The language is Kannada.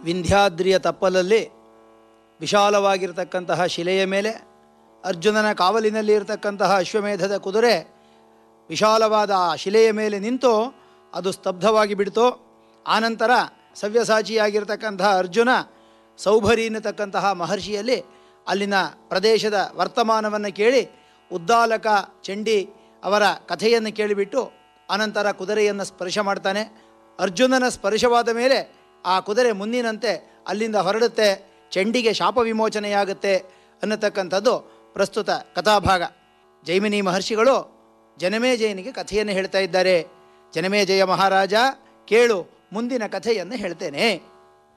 ವಿಂಧ್ಯಾದ್ರಿಯ ತಪ್ಪಲಲ್ಲಿ ವಿಶಾಲವಾಗಿರ್ತಕ್ಕಂತಹ ಶಿಲೆಯ ಮೇಲೆ ಅರ್ಜುನನ ಕಾವಲಿನಲ್ಲಿ ಇರತಕ್ಕಂತಹ ಅಶ್ವಮೇಧದ ಕುದುರೆ ವಿಶಾಲವಾದ ಆ ಶಿಲೆಯ ಮೇಲೆ ನಿಂತು ಅದು ಸ್ತಬ್ಧವಾಗಿ ಬಿಡ್ತು ಆನಂತರ ಸವ್ಯಸಾಚಿಯಾಗಿರ್ತಕ್ಕಂತಹ ಅರ್ಜುನ ಸೌಭರಿ ಎನ್ನತಕ್ಕಂತಹ ಮಹರ್ಷಿಯಲ್ಲಿ ಅಲ್ಲಿನ ಪ್ರದೇಶದ ವರ್ತಮಾನವನ್ನು ಕೇಳಿ ಉದ್ದಾಲಕ ಚಂಡಿ ಅವರ ಕಥೆಯನ್ನು ಕೇಳಿಬಿಟ್ಟು ಅನಂತರ ಕುದುರೆಯನ್ನು ಸ್ಪರ್ಶ ಮಾಡ್ತಾನೆ ಅರ್ಜುನನ ಸ್ಪರ್ಶವಾದ ಮೇಲೆ ಆ ಕುದುರೆ ಮುಂದಿನಂತೆ ಅಲ್ಲಿಂದ ಹೊರಡುತ್ತೆ ಚಂಡಿಗೆ ಶಾಪ ವಿಮೋಚನೆಯಾಗುತ್ತೆ ಅನ್ನತಕ್ಕಂಥದ್ದು ಪ್ರಸ್ತುತ ಕಥಾಭಾಗ ಜೈಮಿನಿ ಮಹರ್ಷಿಗಳು ಜನಮೇಜಯನಿಗೆ ಕಥೆಯನ್ನು ಹೇಳ್ತಾ ಇದ್ದಾರೆ ಜನಮೇಜಯ ಮಹಾರಾಜ ಕೇಳು ಮುಂದಿನ ಕಥೆಯನ್ನು ಹೇಳ್ತೇನೆ